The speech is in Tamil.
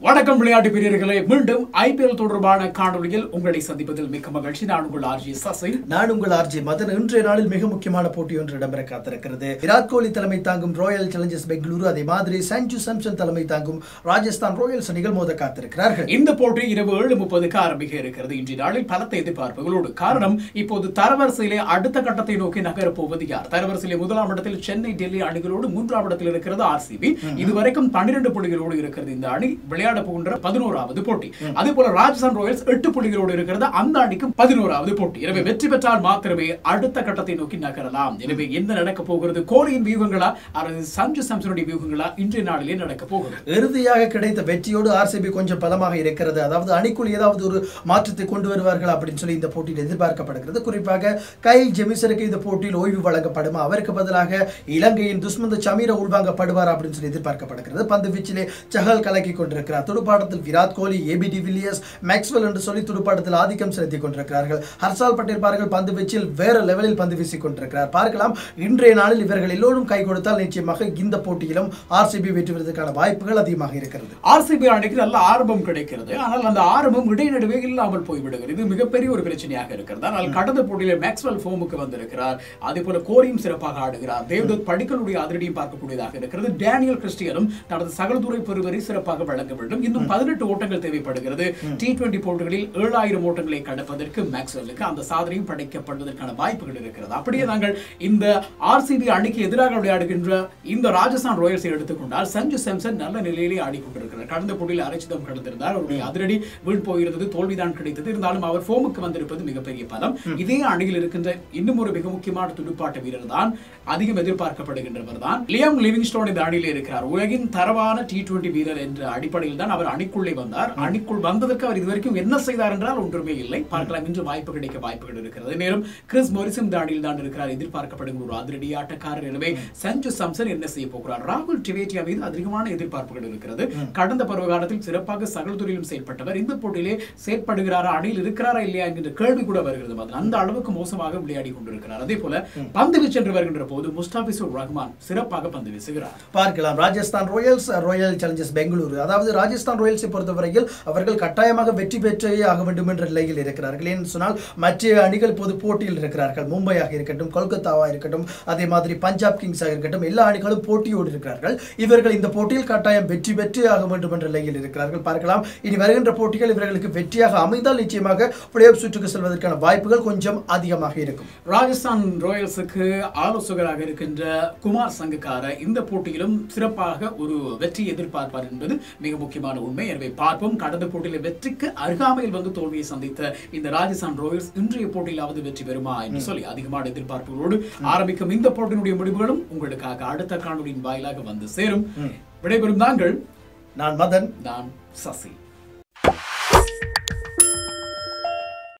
வணக்கம் விளையாட்டு வீரர்களே மீண்டும் ஐபிஎல் தொடர்பான காணொளியில் உங்களை சந்திப்பதில் மிக்க மகிழ்ச்சி நான் உங்கள் ஆர்ஜி சசி நான் உங்கள் ஆர்ஜி மதன் இன்றைய நாளில் மிக முக்கியமான போட்டி ஒன்று இடம்பெற காத்திருக்கிறது விராட் கோலி தலைமை தாங்கும் ராயல் சேலஞ்சர்ஸ் பெங்களூரு அதே மாதிரி சஞ்சு சாம்சன் தலைமை தாங்கும் ராஜஸ்தான் ராயல்ஸ் அணிகள் மோத காத்திருக்கிறார்கள் இந்த போட்டி இரவு ஏழு முப்பதுக்கு ஆரம்பிக்க இருக்கிறது இன்றைய நாளில் பலத்த எதிர்பார்ப்புகளோடு காரணம் இப்போது தரவரிசையிலே அடுத்த கட்டத்தை நோக்கி நகரப் போவது யார் தரவரிசையிலே முதலாம் இடத்தில் சென்னை டெல்லி அணிகளோடு மூன்றாம் இடத்தில் இருக்கிறது ஆர்சிபி இதுவரைக்கும் பன்னிரண்டு புள்ளிகளோடு இருக்கிறது இந்த அணி விளையாட போகின்ற பதினோராவது போட்டி அதே போல ராஜஸ்தான் ராயல்ஸ் எட்டு புள்ளிகளோடு இருக்கிறது அந்த அணிக்கும் பதினோராவது போட்டி எனவே வெற்றி பெற்றால் மாத்திரமே அடுத்த கட்டத்தை நோக்கி நகரலாம் எனவே என்ன நடக்க போகிறது கோலியின் வியூகங்களா அல்லது சஞ்சு சாம்சனுடைய வியூகங்களா இன்றைய நாளிலே நடக்க போகிறது இறுதியாக கிடைத்த வெற்றியோடு ஆர்சிபி கொஞ்சம் பலமாக இருக்கிறது அதாவது அணிக்குள் ஏதாவது ஒரு மாற்றத்தை கொண்டு வருவார்கள் அப்படின்னு சொல்லி இந்த போட்டியில் எதிர்பார்க்கப்படுகிறது குறிப்பாக கை ஜெமிசருக்கு இந்த போட்டியில் ஓய்வு வழங்கப்படுமா அவருக்கு பதிலாக இலங்கையின் துஷ்மந்த சமீர உள்வாங்கப்படுவார் அப்படின்னு சொல்லி எதிர்பார்க்கப்படுகிறது பந்து வீச்சிலே சஹல் கலக்கி கொண்டிருக்கிறார் துடுப்பாட்டத்தில் Virat Kohli AB de Villiers Maxwell என்று சொல்லி துடுப்பாட்டத்தில் ஆதிக்கம் செலுத்திக் கொண்டிருக்கிறார்கள் ஹர்ஷால் பட்டேல் பாருங்கள் பந்து வீச்சில் வேற லெவலில் பந்து வீசிக் கொண்டிருக்கிறார் பார்க்கலாம் இன்றைய நாளில் இவர்கள் எல்லோரும் கை கொடுத்தால் நிச்சயமாக இந்த போட்டியிலும் ஆர்சிபி வெற்றி பெறுவதற்கான வாய்ப்புகள் அதிகமாக இருக்கிறது ஆர்சிபி அணிக்கு நல்ல ஆரம்பம் கிடைக்கிறது ஆனால் அந்த ஆரம்பம் இடைநடுவே இல்லாமல் போய்விடுகிறது இது மிகப்பெரிய ஒரு பிரச்சனையாக இருக்கிறது ஆனால் கடந்த போட்டியில மேக்ஸ்வெல் ஃபோமுக்கு வந்திருக்கிறார் அதே போல கோரியும் சிறப்பாக ஆடுகிறார் தேவ்தத் படிக்கலுடைய அதிரடியும் பார்க்கக்கூடியதாக இருக்கிறது டேனியல் கிறிஸ்டியனும் தனது சகலதுறை பெறுவரை சிறப்பாக வழங்க வேண்டும் இன்னும் பதினெட்டு ஓட்டங்கள் தேவைப்படுகிறது டி டுவெண்டி போட்டிகளில் ஏழாயிரம் ஓட்டங்களை கடப்பதற்கு மேக்ஸ்வெல்லுக்கு அந்த சாதனையும் படைக்கப்படுவதற்கான வாய்ப்புகள் இருக்கிறது அப்படியே நாங்கள் இந்த ஆர்சிபி அணிக்கு எதிராக விளையாடுகின்ற இந்த ராஜஸ்தான் ராயல்ஸை எடுத்துக்கொண்டால் சஞ்சு சாம்சன் நல்ல நிலையிலே ஆடிக்கொண்டிருக்கிறார் கடந்த போட்டியில் அரைச்சிதம் கடந்திருந்தார் அவருடைய அதிரடி வீண் போயிருந்தது தோல்விதான் கிடைத்தது இருந்தாலும் அவர் ஃபோமுக்கு வந்திருப்பது மிகப்பெரிய பலம் இதே அணியில் இருக்கின்ற இன்னும் ஒரு மிக முக்கியமான துடுப்பாட்ட வீரர் தான் அதிகம் எதிர்பார்க்கப்படுகின்றவர் தான் லியம் லிவிங்ஸ்டோன் இந்த அணியில் இருக்கிறார் உலகின் தரவான டி டுவெண்டி வீரர் என்ற அடிப்படையில் தான் அவர் அணிக்குள்ளே வந்தார் அணிக்குள் வந்ததற்கு அவர் இதுவரைக்கும் என்ன செய்தார் என்றால் ஒன்றுமே இல்லை பார்க்கலாம் இன்று வாய்ப்பு கிடைக்க வாய்ப்புகள் இருக்கிறது நேரம் கிறிஸ் மொரிசன் இந்த அணியில் தான் இருக்கிறார் எதிர்பார்க்கப்படுகிற ஒரு அதிரடி ஆட்டக்காரர் எனவே சஞ்சு சாம்சன் என்ன செய்ய போகிறார் ராகுல் டிவேட்டியா மீது அதிகமான எதிர்பார்ப்புகள் இருக்கிறது கடந்த பருவ காலத்தில் சிறப்பாக சகல துறையிலும் செயல்பட்டவர் இந்த போட்டியிலே செயற்படுகிறாரா அணியில் இருக்கிறாரா இல்லையா என்கின்ற கேள்வி கூட வருகிறது அதில் அந்த அளவுக்கு மோசமாக விளையாடி கொண்டிருக்கிறார் அதே போல பந்து வீச்சென்று வருகின்ற போது முஸ்டாபிசுர் ரஹ்மான் சிறப்பாக பந்து வீசுகிறார் பார்க்கலாம் Rajasthan Royals Royal Challengers Bengaluru அதாவது ராஜஸ்தான் ராயல்ஸை பொறுத்தவரையில் அவர்கள் கட்டாயமாக வெற்றி பெற்றே ஆக வேண்டும் என்ற நிலையில் இருக்கிறார்கள் ஏன்னு சொன்னால் மற்ற அணிகள் இப்போது போட்டியில் இருக்கிறார்கள் மும்பையாக இருக்கட்டும் கொல்கத்தாவாக இருக்கட்டும் அதே மாதிரி பஞ்சாப் கிங்ஸாக இருக்கட்டும் எல்லா அணிகளும் போட்டியோடு இருக்கிறார்கள் இவர்கள் இந்த போட்டியில் கட்டாயம் வெற்றி பெற்றே ஆக வேண்டும் என்ற நிலையில் இருக்கிறார்கள் பார்க்கலாம் இனி வருகின்ற போட்டிகள் இவர்களுக்கு வெற்றியாக அமைந்தால் நிச்சயமாக பிளே ஆஃப் சுற்றுக்கு செல்வதற்கான வாய்ப்புகள் கொஞ்சம் அதிகமாக இருக்கும் ராஜஸ்தான் ராயல்ஸுக்கு ஆலோசகராக இருக்கின்ற குமார் சங்கக்கார இந்த போட்டியிலும் சிறப்பாக ஒரு வெற்றி எதிர்பார்ப்பார் என்பது மிக முக்கியமான உண்மை எனவே பார்ப்போம் கடந்த போட்டியில வெற்றிக்கு அருகாமையில் வந்து தோல்வியை சந்தித்த இந்த ராஜஸ்தான் ராயல்ஸ் இன்றைய போட்டியிலாவது வெற்றி பெறுமா என்று சொல்லி அதிகமான எதிர்பார்ப்புகளோடு ஆரம்பிக்கும் இந்த போட்டியினுடைய முடிவுகளும் உங்களுக்காக அடுத்த காணொலியின் வாயிலாக வந்து சேரும் விடைபெறும் நாங்கள் நான் மதன் நான் சசி